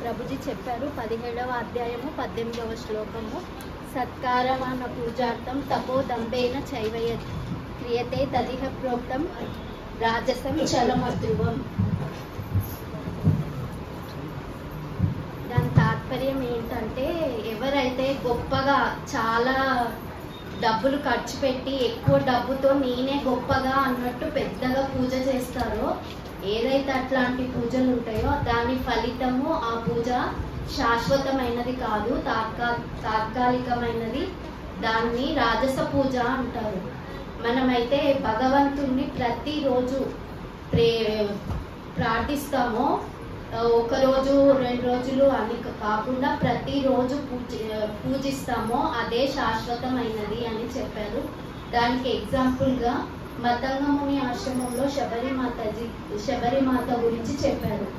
ప్రభుజీ చెప్పారు పదిహేడవ అధ్యాయము పద్దెనిమిదవ శ్లోకము సత్కారమాన పూజార్థం తపోదంబేన చైవయ క్రియతే తదిహ ప్రోక్తం రాజసం చలమధ్రువం దాని తాత్పర్యం ఏంటంటే ఎవరైతే గొప్పగా చాలా డబ్బులు ఖర్చు పెట్టి ఎక్కువ డబ్బుతో నేనే గొప్పగా అన్నట్టు పెద్దగా పూజ చేస్తారో ఏదైతే అట్లాంటి పూజలు ఉంటాయో దాని ఫలితము ఆ పూజ శాశ్వతమైనది కాదు తాత్కా తాత్కాలికమైనది దాన్ని రాజస పూజ అంటారు మనమైతే భగవంతుణ్ణి ప్రతిరోజు ప్రే ప్రార్థిస్తామో ఆ, ఒక రోజు రెండు రోజులు అని కాకుండా ప్రతిరోజు పూజ పూజిస్తామో అదే శాశ్వతమైనది అని చెప్పారు దానికి ఎగ్జాంపుల్గా మతంగముని ఆశ్రమంలో శబరిమాతజీ శబరిమాత గురించి చెప్పారు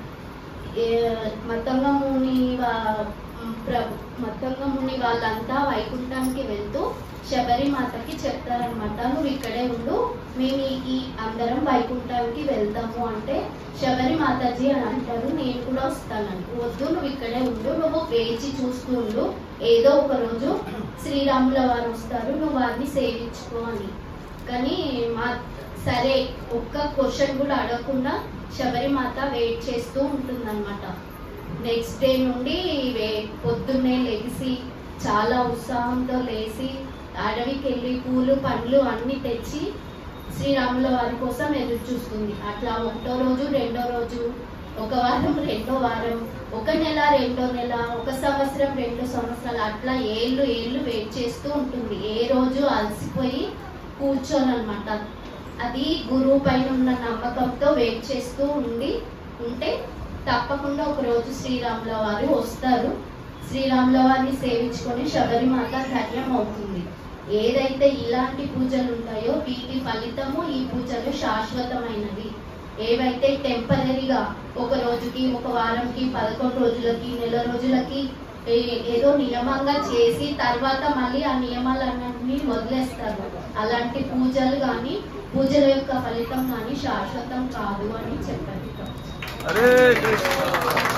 ఏ- మతంగముని వా- ప్ర- మతంగముని వాళ్ళంతా వైకుంఠానికి వెళ్తూ శబరిమాతకి చెప్తారనమాట నువ్వు ఇక్కడే ఉండు మేము ఈ- ఈ అందరం వైకుంఠానికి వెళ్తాము అంటే శబరి మాతాజీ అని అంటారు నేను కూడా వస్తానని వద్దు నువ్వు ఇక్కడే ఉండు నువ్వు వేచి చూస్తూ ఉండు ఏదో ఒక రోజు శ్రీరాముల వారు వస్తారు నువ్వు వారిని సేవించుకో అని కానీ మా సరే ఒక్క క్వశ్చన్ కూడా అడగకుండా శబరిమాత వెయిట్ చేస్తూ ఉంటుందన్నమాట నెక్స్ట్ డే నుండి వే- పొద్దున్నే లెగిసి చాలా ఉత్సాహంతో లేచి అడవికి వెళ్ళి పూలు పండ్లు అన్ని తెచ్చి శ్రీరాముల వారి కోసం ఎదురు చూస్తుంది అట్లా ఒకటో రోజు రెండో రోజు ఒక వారం రెండో వారం ఒక నెల రెండో నెల ఒక సంవత్సరం రెండు సంవత్సరాలు అట్లా ఏళ్ళు ఏళ్ళు వెయిట్ చేస్తూ ఉంటుంది ఏ రోజు అలసిపోయి కూర్చొని అనమాట అది గురువు పైన ఉన్న నమ్మకంతో వెయిట్ చేస్తూ ఉండి ఉంటే తప్పకుండా ఒక రోజు శ్రీరాముల వారు వస్తారు శ్రీరాముల వారిని సేవించుకొని శబరిమాత ధన్యం అవుతుంది ఏదైతే ఇలాంటి పూజలు ఉంటాయో వీటి ఫలితము ఈ పూజలు శాశ్వతమైనవి ఏవైతే టెంపరీగా ఒక రోజుకి ఒక వారంకి పదకొండు రోజులకి నెల రోజులకి ఏ- ఏదో నియమంగా చేసి తర్వాత మళ్ళీ ఆ నియమాలన్నింటినీ వదిలేస్తారు అలాంటి పూజలు కానీ పూజల యొక్క ఫలితం కానీ శాశ్వతం కాదు అని చెప్పారు హరే కృష్ణ